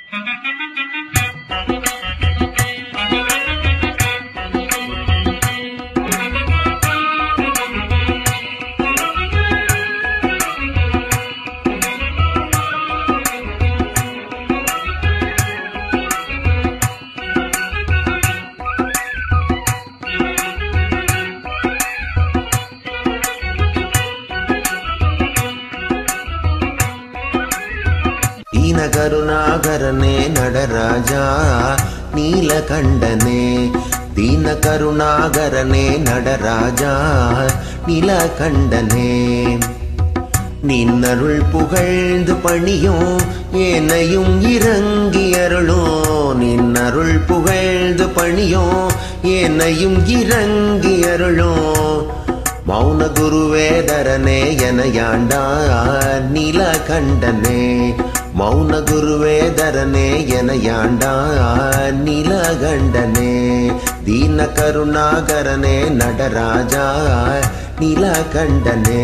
ದೀನ ಕರುಣಾಕರನೇ ನಡರಾಜ ನೀಲಕಂಡನೆ ದೀನ கருணாகரனே நடராஜா நீலகண்டனே நின்னருள் புகழ்ந்து பணியும் ஏனையும் இறங்கி அருளும் நின்னருள் புகழ்ந்து பணியும் ஏனையும் இறங்கி அருளும் மௌன குருவேதரனே என யாண்டா நீலகண்டனே மௌன குருவேதரனே என யாண்டா நீலகண்டனே தீன கருணாகரனே நடராஜா நீலகண்டனே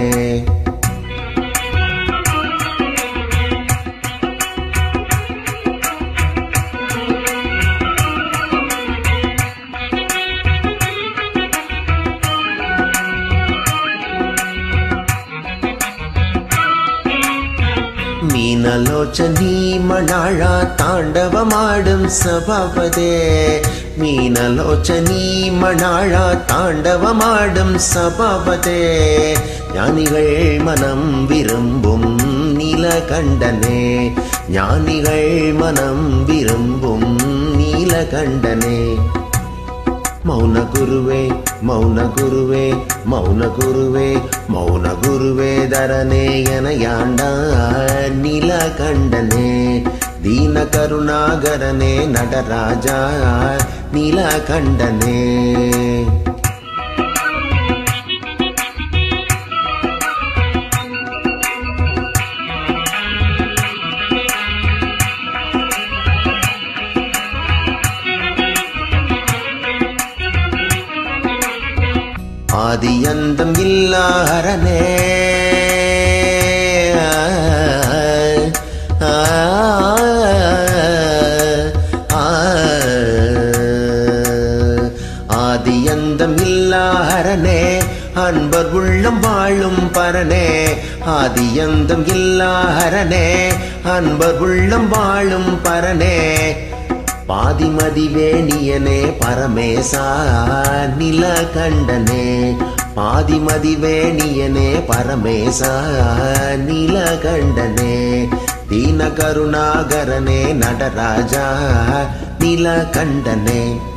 ಮೀನಲೋಚನಿ ಮಣಾಳ ತಾಂಡವಮಾಡುಂ ಸಭಾಪದೇ ಮೀನಲೋಚನಿ மணாழ தாண்டவமாடும் சபாபதே ஞானிகள் மனம் விரும்பும் நீலகண்டனே ஞானிகள் மனம் விரும்பும் நீலகண்டனே மௌன குருவே மௌன குருவே மௌன குருவே மௌன குருவே தரனே என யாண்டா நீலகண்டனே தீன கருணாகரனே நடராஜா நீலகண்டனே ஆதியந்தம் இல்லாரனே ஆ, ஆ, ஆதியந்தம் இல்லாரனே அன்பர் உள்ளம் வாழும் பரனே ஆதியந்தம் இல்லாரனே அன்பர் உள்ளம் வாழும் பரனே பாதிமதி வேணியனே பரமேசா நிலகண்டனே பாதிமதி வேணியனே பரமேசா நிலகண்டனே தீன கருணாகரனே நடராஜா நிலகண்டனே